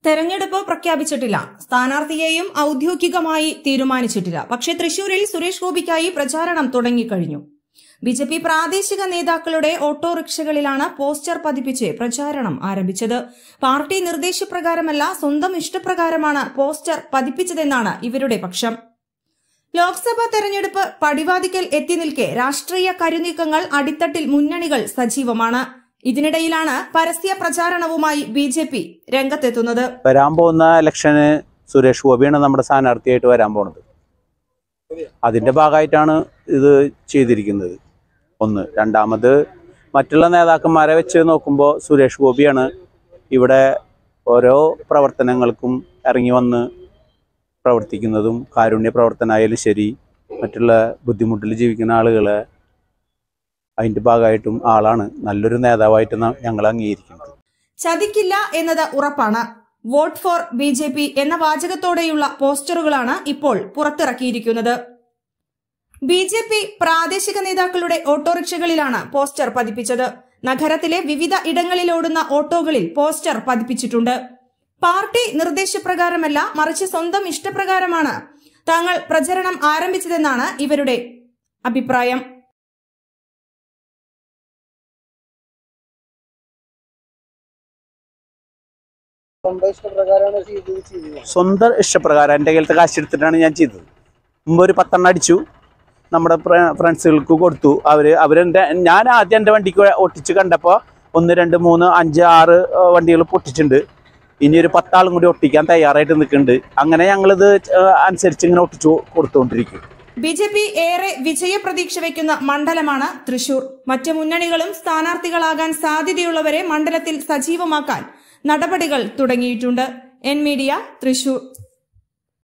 തെരഞ്ഞെടുപ്പ് പ്രഖ്യാപിച്ചിട്ടില്ല സ്ഥാനാർത്ഥിയെയും ഔദ്യോഗികമായി തീരുമാനിച്ചിട്ടില്ല പക്ഷേ തൃശൂരിൽ സുരേഷ് ഗോപിക്കായി പ്രചാരണം തുടങ്ങിക്കഴിഞ്ഞു ബി ജെ പി പ്രാദേശിക നേതാക്കളുടെ ഓട്ടോറിക്ഷകളിലാണ് പോസ്റ്റർ പതിപ്പിച്ച് പ്രചാരണം ആരംഭിച്ചത് പാർട്ടി നിർദ്ദേശപ്രകാരമല്ല സ്വന്തം ഇഷ്ടപ്രകാരമാണ് പോസ്റ്റർ പതിപ്പിച്ചതെന്നാണ് ഇവരുടെ പക്ഷം ലോക്സഭാ തെരഞ്ഞെടുപ്പ് പടിവാതിക്കൽ എത്തി നിൽക്കെ രാഷ്ട്രീയ കരുനീക്കങ്ങൾ അടിത്തട്ടിൽ മുന്നണികൾ സജീവമാണ് ഇതിനിടയിലാണ് പരസ്യ പ്രചാരണവുമായി ബി ജെ പി രംഗത്തെത്തുന്നത് വരാൻ പോകുന്ന ഇലക്ഷന് സുരേഷ് ഗോപിയാണ് നമ്മുടെ സ്ഥാനാർത്ഥിയായിട്ട് വരാൻ പോണത് അതിന്റെ ഭാഗമായിട്ടാണ് ഇത് ചെയ്തിരിക്കുന്നത് ഒന്ന് രണ്ടാമത് മറ്റുള്ള നേതാക്കന്മാരെ വെച്ച് നോക്കുമ്പോൾ സുരേഷ് ഗോപിയാണ് ഇവിടെ ഓരോ പ്രവർത്തനങ്ങൾക്കും ഇറങ്ങി വന്ന് പ്രവർത്തിക്കുന്നതും കാരുണ്യ പ്രവർത്തനമായാലും ശരി മറ്റുള്ള ബുദ്ധിമുട്ടിൽ ജീവിക്കുന്ന ആളുകളെ അതിന്റെ ഭാഗമായിട്ടും ആളാണ് നല്ലൊരു നേതാവായിട്ട് ന- ഞങ്ങൾ അംഗീകരിക്കുന്നത് ചതിക്കില്ല എന്നത് ഉറപ്പാണ് vote for B J P എന്ന വാചകത്തോടെയുള്ള പോസ്റ്ററുകളാണ് ഇപ്പോൾ പുറത്തിറക്കിയിരിക്കുന്നത് ബി ജെ പി പ്രാദേശിക നേതാക്കളുടെ ഓട്ടോറിക്ഷകളിലാണ് പോസ്റ്റർ പതിപ്പിച്ചത് നഗരത്തിലെ വിവിധ ഇടങ്ങളിലോടുന്ന ഓട്ടോകളിൽ പോസ്റ്റർ പതിപ്പിച്ചിട്ടുണ്ട് പാർട്ടി നിർദ്ദേശപ്രകാരമല്ല മറിച്ച് സ്വന്തം ഇഷ്ടപ്രകാരമാണ് തങ്ങൾ പ്രചരണം ആരംഭിച്ചതെന്നാണ് ഇവരുടെ അഭിപ്രായം സ്വന്തം ഇഷ്ടപ്രകാരമാണ് ചെയ്തത് ചെയ്തത് സ്വന്തം ഇഷ്ടപ്രകാരം എൻ്റെ കയ്യിലത്തെ കാശ് എടുത്തിട്ടാണ് ഞാൻ ചെയ്തത് മുമ്പ് ഒരു പത്തെണ്ണം അടിച്ചു നമ്മുടെ ഫ്ര- ഫ്രണ്ട്സുകൾക്ക് കൊടുത്തു അവര് അവരെൻ്റെ ഞാൻ ആദ്യം എൻ്റെ വണ്ടിക്ക് ഒട്ടിച്ച് കണ്ടപ്പോൾ ഒന്ന് രണ്ട് മൂന്ന് അഞ്ച് ആറ് വണ്ടികൾ പൊട്ടിച്ചിട്ടുണ്ട് ഇനി ഒരു പത്താളും കൂടി ഒട്ടിക്കാൻ തയ്യാറായിട്ട് നിൽക്കുന്നുണ്ട് അങ്ങനെ ഞങ്ങളിത് ഏഹ്, അനുസരിച്ച് ഇങ്ങനെ ഒട്ടിച്ചു കൊടുത്തുകൊണ്ടിരിക്കും ബി ജെ പി ഏറെ വിജയപ്രതീക്ഷ വയ്ക്കുന്ന മണ്ഡലമാണ് തൃശൂർ മറ്റ് മുന്നണികളും സ്ഥാനാർത്ഥികളാകാൻ സാധ്യതയുള്ളവരെ മണ്ഡലത്തിൽ സജീവമാക്കാൻ നടപടികൾ തുടങ്ങിയിട്ടുണ്ട് എൻ മീഡിയ തൃശൂർ